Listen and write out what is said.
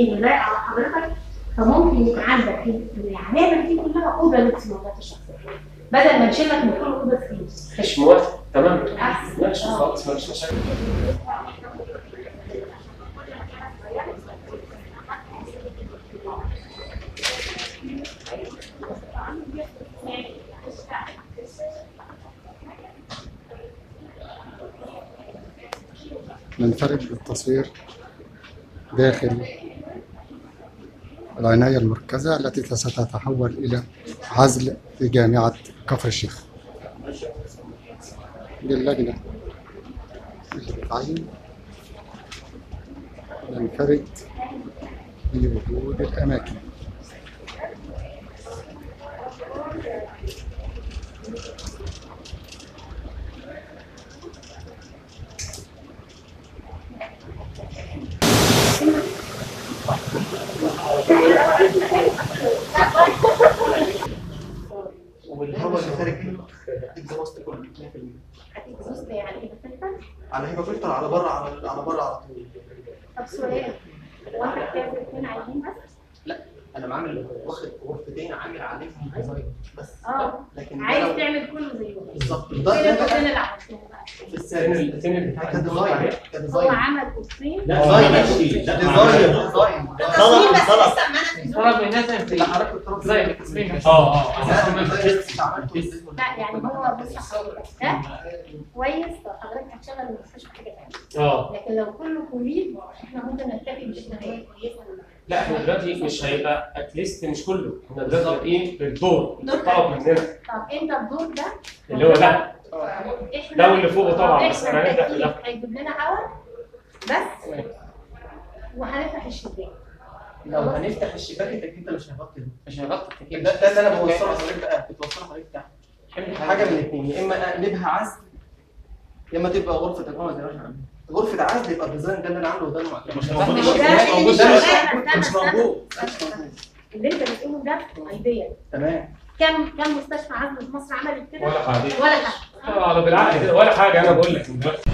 اثنين ولايق على حضرتك فممكن يبقى عندك في العمامه دي كلها اوضه لبس مرات الشخصيه بدل ما نشيل لك من كل اوضه سرير مش موافق تمام أحسن. ماشي خلاص مفيش مشاكل ننفرد بالتصوير داخل العناية المركزة التي ستتحول إلى عزل في جامعة كفر الشيخ دي اللجنة اللي بتعين ننفرد بوجود الأماكن والهواء اللي خارج منه اكزوست كله 100% هتكزوست يعني ايه بتفلتر؟ على هيبقى فلتر على بره على على بره على طول طب سؤال هو انت بتعمل اثنين عايزين بس؟ انا بعمل واخد غرفتين عامل عليهم ديزاين بس اه لكن ده عايز لو- تعمل كله زيه بالظبط فين ده ده الاوضتين بقى اللي عملتهم بقى؟ في فين السادس ال- فين اللي بتاع كديزاين هو كديزاين عمل اوضتين لا ديزاين ماشي لا ديزاين معلش. ديزاين تصميم بس لسه ما انا طلب الناس انت لا حضرتك الطرف زي التصميم اه اه لا، اه الديزاين لسه عملته. لا يعني هو بص حضرتك ده كويس لو حضرتك هتشغل المستشفى حاجه ثانيه اه لكن لو كله كوفيد احنا ممكن نكتفي باشتغالات كويسه لا احنا دلوقتي مش هيبقى اتليست مش كله احنا دلوقتي ايه بالدور طلب مننا طب انت الدور ده اللي هو ده احنا ده واللي فوقه طبعا بس احنا انا هنبدا التكييف في ده هيجيب لنا هواء بس وهنفتح الشباك لو هنفتح الشباك التكييف ده مش هيغطي ده. مش هيغطي التكييف ده ده اللي انا بوصله لحضرتك بقى كنت بوصله لحضرتك تحت حاجه من الاثنين يا اما اقلبها عزل يا اما تبقى غرفه اقامه زي ما احنا عاملين غرفه عزل يبقى الديزاين ده اللي انا عامله وده المعتمد مش ده موجود مش موجود ده ده مش مش موجود اللي انت بتقوله ده ايديا تمام كم كم مستشفى عزل في مصر عملت كده؟ ولا حاجه ولا حاجه اه بالعقل كده ولا حاجه انا بقول لك دلوقتي